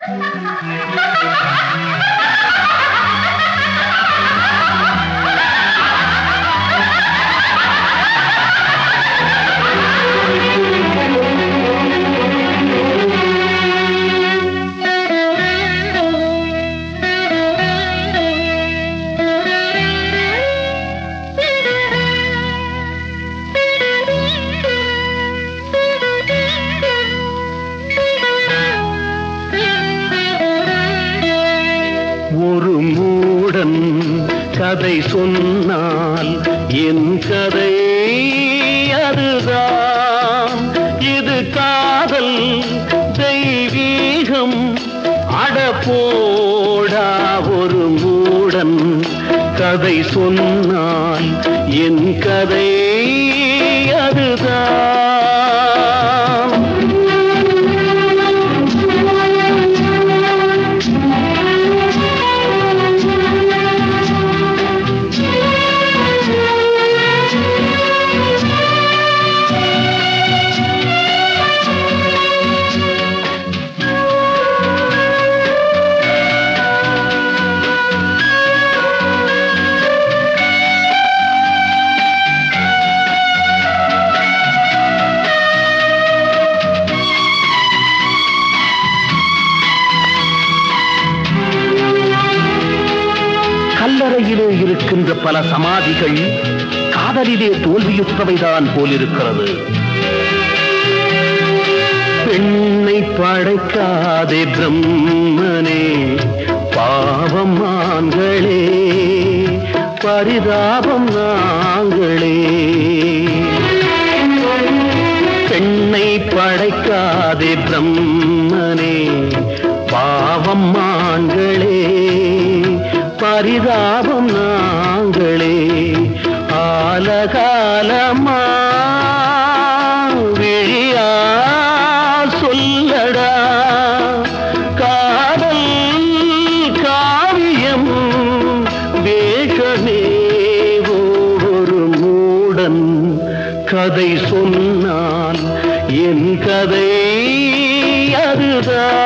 ஒரு மூடன் கதை சொன்னால் என் கதை அதுதான் இது காதல் தெய்வீகம் அடப்போடா ஒரு மூடன் கதை சொன்னால் என் கதை அதுதான் கல்லறையிலே இருக்கின்ற பல சமாதிகள் காதலிலே தோல்வியுற்றவைதான் போலிருக்கிறது பெண்ணை படைக்காதே பிரம்மனே பாவம் ஆண்களே பரிதாபம் நாங்களே பெண்ணை படைக்காதே பிரம்மனே பாவம் ஆண்களே பரிதாபம் நாங்களே ஆலகாலமா விழியா சொல்லடா காதல் காவியம் வேஷமே ஒரு மூடன் கதை சொன்னால் என் கதை அதுதான்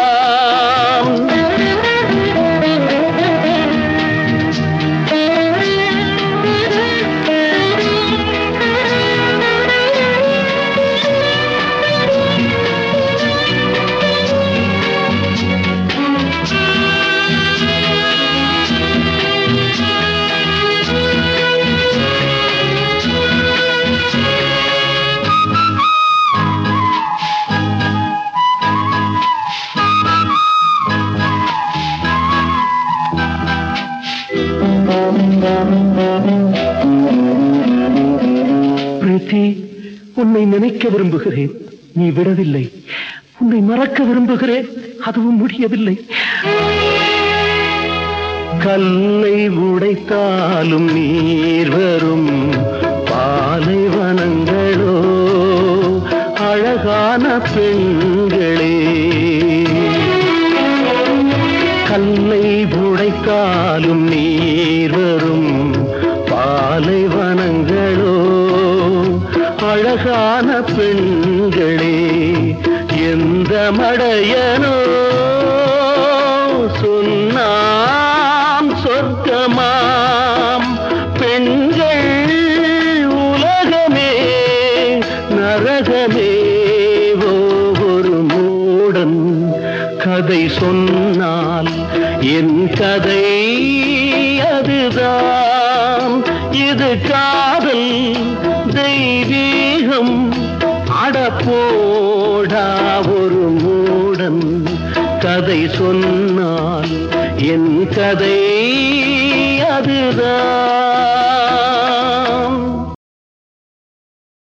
பிரீத்தி உன்னை நினைக்க விரும்புகிறேன் நீ விடவில்லை உன்னை மறக்க விரும்புகிறேன் அதுவும் முடியவில்லை கல்லை உடைத்தாலும் நீர் வரும் பாலைவனங்களோ அழகான பெண்களே கல்லை உடைத்தாலும் நீர் வரும் பாலைவனங்களோ அழகான பெண்களே எந்த மடையனோ சொன்னாம் சொர்க்கமாம் பெண்கள் உலகமே நரகமே ஒரு மூடன் கதை சொன்னால் என் கதை அதுதான் இது காதல் தெய்வீகம் அடப்போடா ஒரு மூடன் கதை சொன்னால் என் கதை அதுதான்